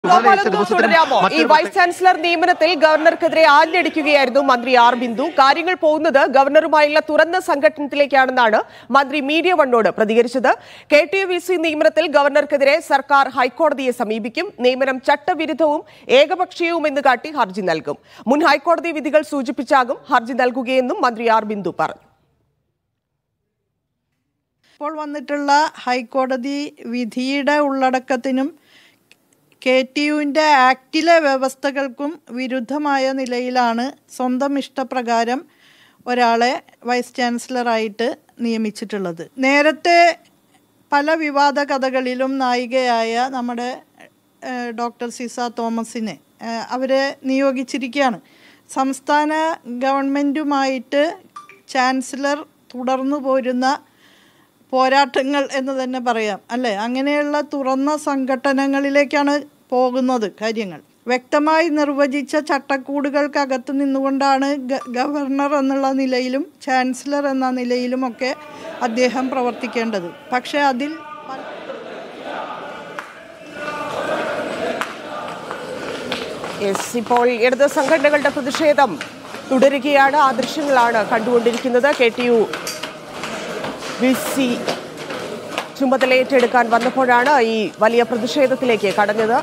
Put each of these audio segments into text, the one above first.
ഗോപാലൊന്ന് തുടരാമോ ഈ മറ്റൊരു vice chancellor നിയമനത്തിൽ ഗവർണർക്കെതിരെ ആഞ്ഞടിക്കുകയായിരുന്നു മന്ത്രി ആർ ബിന്ദു കാര്യങ്ങൾ പോകുന്നത് ഗവർണറുമായുള്ള തുറന്ന സംഘടനത്തിലേക്കാണെന്നാണ് മന്ത്രി മീഡിയ വണ്ണോട് പ്രതികരിച്ചത് K T U V C നിയമനത്തിൽ ഗവർണർക്കെതിരെ സർക്കാർ ഹൈക്കോടതിയെ സമീപിക്കും നിയമനം ചട്ടവിരുദ്ധവും ഏകപക്ഷീയവുമെന്ന് കാട്ടി ഹർജി നൽകും മുൻ ഹൈക്കോടതി വിധികൾ സൂചിപ്പിച്ചാകും ഹർജി നൽകുകയെന്നും മന്ത്രി ആർ ബിന്ദു പറഞ്ഞു ഇപ്പോൾ വന്നിട്ടുള്ള ഹൈക്കോടതി വിധിയുടെ ഉള്ളടക്കത്തിനും കെ ടി യുവിൻ്റെ ആക്റ്റിലെ വ്യവസ്ഥകൾക്കും വിരുദ്ധമായ നിലയിലാണ് സ്വന്തം ഇഷ്ടപ്രകാരം ഒരാളെ വൈസ് ചാൻസലറായിട്ട് നിയമിച്ചിട്ടുള്ളത് നേരത്തെ പല വിവാദ കഥകളിലും നായികയായ നമ്മുടെ ഏഹ്, ഡോക്ടർ സിസ തോമസിനെ ഏഹ്, അവരെ നിയോഗിച്ചിരിക്കുകയാണ് സംസ്ഥാന ഗവൺമെൻറ്റുമായിട്ട് ചാൻസലർ തുടർന്നു പോരുന്ന പോരാട്ടങ്ങൾ എന്ന് തന്നെ പറയാം അല്ലേ അങ്ങനെയുള്ള തുറന്ന സംഘടനകളിലേക്കാണ് പോകുന്നത് കാര്യങ്ങൾ വ്യക്തമായി നിർവചിച്ച ചട്ടക്കൂടുകൾക്കകത്ത് നിന്നുകൊണ്ടാണ് ഗ- ഗവർണർ എന്നുള്ള നിലയിലും ചാൻസലർ എന്ന നിലയിലുമൊക്കെ അദ്ദേഹം പ്രവർത്തിക്കേണ്ടത് പക്ഷേ അതിൽ പല- യെസ് ഇപ്പോൾ ഇടത് സംഘടനകളുടെ പ്രതിഷേധം തുടരുകയാണ് ആ ദൃശ്യങ്ങളാണ് കണ്ടുകൊണ്ടിരിക്കുന്നത് K T U V C ചുമതലയേറ്റെടുക്കാൻ വന്നപ്പോഴാണ് ഈ വലിയ പ്രതിഷേധത്തിലേക്ക് കടഞ്ഞത്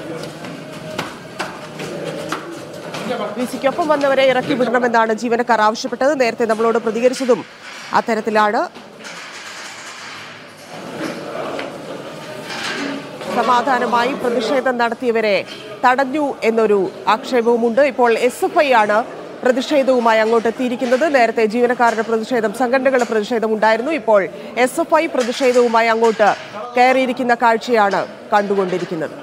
വി സിക്കൊപ്പം വന്നവരെ ഇറക്കി വിടണമെന്നാണ് ജീവനക്കാർ ആവശ്യപ്പെട്ടത് നേരത്തെ നമ്മളോട് പ്രതികരിച്ചതും അത്തരത്തിലാണ് സമാധാനമായി പ്രതിഷേധം നടത്തിയവരെ തടഞ്ഞു എന്നൊരു ആക്ഷേപവുമുണ്ട് ഇപ്പോൾ എസ് എഫ് ഐ ആണ് പ്രതിഷേധവുമായി അങ്ങോട്ട് എത്തിയിരിക്കുന്നത് നേരത്തെ ജീവനക്കാരുടെ പ്രതിഷേധം സംഘടനകളുടെ പ്രതിഷേധം ഉണ്ടായിരുന്നു ഇപ്പോൾ എസ് എഫ് ഐ പ്രതിഷേധവുമായി അങ്ങോട്ട് കയറിയിരിക്കുന്ന കാഴ്ചയാണ് കണ്ടുകൊണ്ടിരിക്കുന്നത്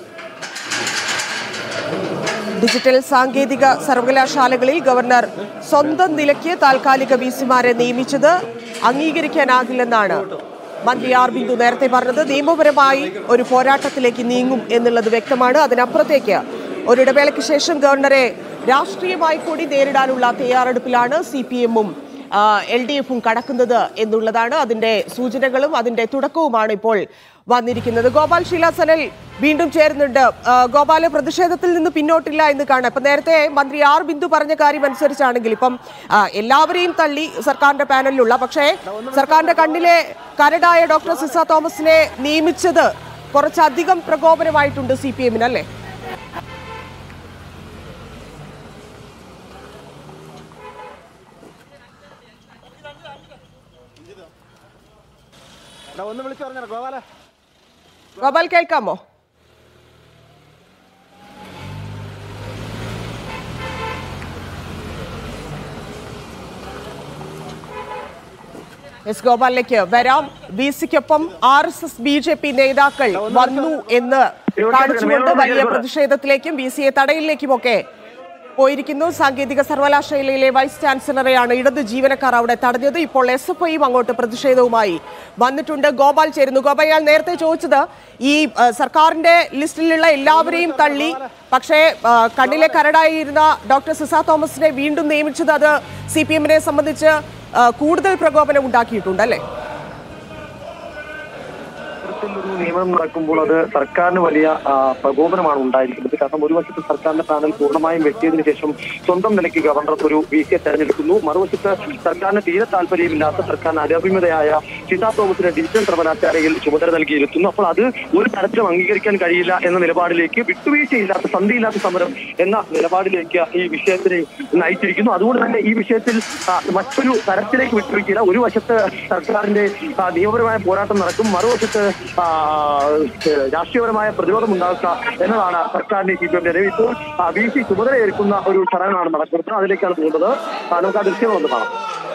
ഡിജിറ്റൽ സാങ്കേതിക സർവകലാശാലകളിൽ ഗവർണർ സ്വന്തം നിലയ്ക്ക് താൽക്കാലിക വി സിമാരെ നിയമിച്ചത് അംഗീകരിക്കാനാകില്ലെന്നാണ് മന്ത്രി ആർ ബിന്ദു നേരത്തെ പറഞ്ഞത് നിയമപരമായി ഒരു പോരാട്ടത്തിലേക്ക് നീങ്ങും എന്നുള്ളത് വ്യക്തമാണ് അതിനപ്പുറത്തേക്ക് ഒരിടവേളയ്ക്ക് ശേഷം ഗവർണറെ രാഷ്ട്രീയമായി കൂടി നേരിടാനുള്ള തയ്യാറെടുപ്പിലാണ് സി പി എമ്മും എൽ ഡി എഫും കടക്കുന്നത് എന്നുള്ളതാണ് അതിന്റെ സൂചനകളും അതിന്റെ തുടക്കവുമാണ് ഇപ്പോൾ വന്നിരിക്കുന്നത് ഗോപാൽ ശീലാസനൽ വീണ്ടും ചേരുന്നുണ്ട് ആ, ഗോപാല് പ്രതിഷേധത്തിൽ നിന്ന് പിന്നോട്ടില്ല എന്ന് കാണാം ഇപ്പൊ നേരത്തെ മന്ത്രി ആർ ബിന്ദു പറഞ്ഞ കാര്യം അനുസരിച്ചാണെങ്കിൽ ഇപ്പം ആ, എല്ലാവരെയും തള്ളി സർക്കാരിന്റെ പാനലിലുള്ള പക്ഷേ സർക്കാരിന്റെ കണ്ണിലെ കരടായ ഡോക്ടർ സിസ തോമസിനെ നിയമിച്ചത് കുറച്ചധികം പ്രകോപനമായിട്ടുണ്ട് സി പി എമ്മിന് അല്ലേ എടാ, ഒന്ന് വിളിച്ചു പറഞ്ഞോ ഗോപാല ഗോപാൽ കേൾക്കാമോ എസ് ഗോപാലിലേക്ക് വരാം ബി സിക്കൊപ്പം R S S B J P നേതാക്കൾ വന്നു എന്ന് കാണിച്ചുകൊണ്ട് വലിയ പ്രതിഷേധത്തിലേക്കും ബി സിയെ തടയിലേക്കുമൊക്കെ പോയിരിക്കുന്നു സാങ്കേതിക സർവകലാശാലയിലെ വൈസ് ചാൻസലറെയാണ് ഇടത് ജീവനക്കാർ അവിടെ തടഞ്ഞത് ഇപ്പോൾ എസ് എഫ് ഐയും അങ്ങോട്ട് പ്രതിഷേധവുമായി വന്നിട്ടുണ്ട് ഗോപാൽ ചേരുന്നു ഗോപാൽ ഞാൻ നേരത്തെ ചോദിച്ചത് ഈ ആ, സർക്കാരിന്റെ ലിസ്റ്റിലുള്ള എല്ലാവരെയും തള്ളി പക്ഷേ ആ, കണ്ണിലെ കരടായിരുന്ന ഡോക്ടർ സിസ തോമസിനെ വീണ്ടും നിയമിച്ചത് അത് സി പി എമ്മിനെ സംബന്ധിച്ച് ആ, കൂടുതൽ പ്രകോപനം ഉണ്ടാക്കിയിട്ടുണ്ട് അല്ലേ ഇത്തരത്തിലൊരു നിയമനം നടക്കുമ്പോൾ അത് സർക്കാരിന് വലിയ ആ, പ്രകോപനമാണ് ഉണ്ടായിരിക്കുന്നത് കാരണം ഒരു വശത്ത് സർക്കാരിന്റെ പാനൽ പൂർണ്ണമായും വെട്ടിയതിനു ശേഷം സ്വന്തം നിലയ്ക്ക് ഗവർണർ ഒരു വി സിയെ തെരഞ്ഞെടുക്കുന്നു മറുവശത്ത് സർക്കാരിന് തീരെ താല്പര്യമില്ലാത്ത സർക്കാരിന് അരഭിമതയായ സീതാ തോമസിനെ ഡിജിറ്റൽ സർവകലാശാലയിൽ ചുമതല നൽകിയിരുത്തുന്നു അപ്പോൾ അത് ഒരു തരത്തിലും അംഗീകരിക്കാൻ കഴിയില്ല എന്ന നിലപാടിലേക്ക് വിട്ടുവീഴ്ചയില്ലാത്ത സന്ധിയില്ലാത്ത സമരം എന്ന നിലപാടിലേക്ക് ഈ വിഷയത്തിനെ നയിച്ചിരിക്കുന്നു അതുകൊണ്ട് തന്നെ ഈ വിഷയത്തിൽ ആ, മറ്റൊരു തരത്തിലേക്ക് വിട്ടുവീഴ്ചയില്ല ഒരു വശത്ത് സർക്കാരിന്റെ ആ, നിയമപരമായ പോരാട്ടം നടക്കും മറുവശത്ത് ആ, രാഷ്ട്രീയപരമായ പ്രതിരോധം ഉണ്ടാക്കുക എന്നതാണ് സർക്കാരിന്റെ സി പി എം നിലവിൽ ഇപ്പോൾ ബി സി ചുമതലയേൽക്കുന്ന ഒരു ചടങ്ങാണ് നടക്കുന്നത് അതിലേക്കാണ് പോകുന്നത് ആ, നമുക്ക് ആ ദൃശ്യങ്ങൾ ഒന്ന് കാണാം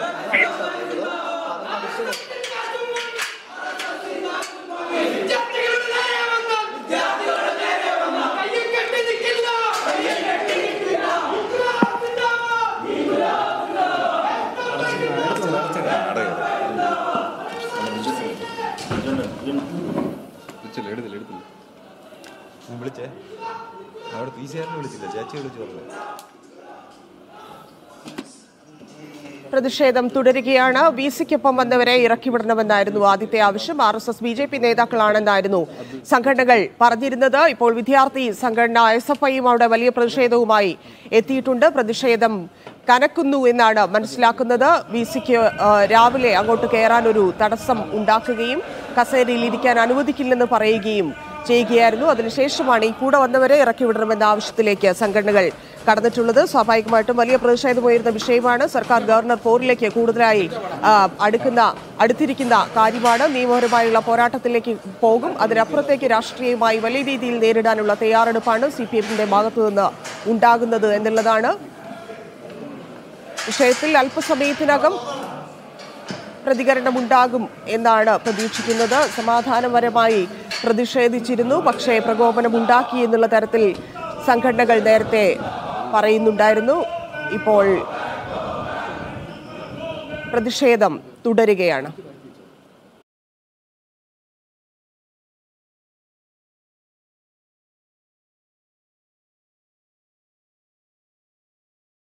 വിളിച്ചില്ല എടുത്തില്ല എടുത്തില്ല ഞാൻ വിളിച്ചേ അവിടെ പി സി ആറിനെ വിളിച്ചില്ല ചേച്ചി വിളിച്ചു പറഞ്ഞു പ്രതിഷേധം തുടരുകയാണ് വി സിക്കൊപ്പം വന്നവരെ ഇറക്കിവിടണമെന്നായിരുന്നു ആദ്യത്തെ ആവശ്യം R S S B J P നേതാക്കളാണെന്നായിരുന്നു സംഘടനകൾ പറഞ്ഞിരുന്നത് ഇപ്പോൾ വിദ്യാർത്ഥി സംഘടന എസ് എഫ് ഐയും അവിടെ വലിയ പ്രതിഷേധവുമായി എത്തിയിട്ടുണ്ട് പ്രതിഷേധം കനക്കുന്നു എന്നാണ് മനസ്സിലാക്കുന്നത് വി സിക്ക് രാവിലെ അങ്ങോട്ട് കയറാൻ ഒരു തടസ്സം ഉണ്ടാക്കുകയും കസേരയിൽ ഇരിക്കാൻ അനുവദിക്കില്ലെന്ന് പറയുകയും ചെയ്യുകയായിരുന്നു അതിനുശേഷമാണ് ഈ കൂടെ വന്നവരെ ഇറക്കിവിടണമെന്ന ആവശ്യത്തിലേക്ക് സംഘടനകൾ കടന്നിട്ടുള്ളത് സ്വാഭാവികമായിട്ടും വലിയ പ്രതിഷേധമുയരുന്ന വിഷയമാണ് സർക്കാർ ഗവർണർ പോരിലേക്ക് കൂടുതലായി ആ, അടുക്കുന്ന അടുത്തിരിക്കുന്ന കാര്യമാണ് നിയമപരമായുള്ള പോരാട്ടത്തിലേക്ക് പോകും അതിനപ്പുറത്തേക്ക് രാഷ്ട്രീയമായി വലിയ രീതിയിൽ നേരിടാനുള്ള തയ്യാറെടുപ്പാണ് സി പി എമ്മിന്റെ ഭാഗത്തു നിന്ന് ഉണ്ടാകുന്നത് എന്നുള്ളതാണ് വിഷയത്തിൽ അല്പസമയത്തിനകം പ്രതികരണമുണ്ടാകും എന്നാണ് പ്രതീക്ഷിക്കുന്നത് സമാധാനപരമായി പ്രതിഷേധിച്ചിരുന്നു പക്ഷേ പ്രകോപനമുണ്ടാക്കി എന്നുള്ള തരത്തിൽ സംഘടനകൾ നേരത്തെ പറയുന്നുണ്ടായിരുന്നു ഇപ്പോൾ പ്രതിഷേധം തുടരുകയാണ്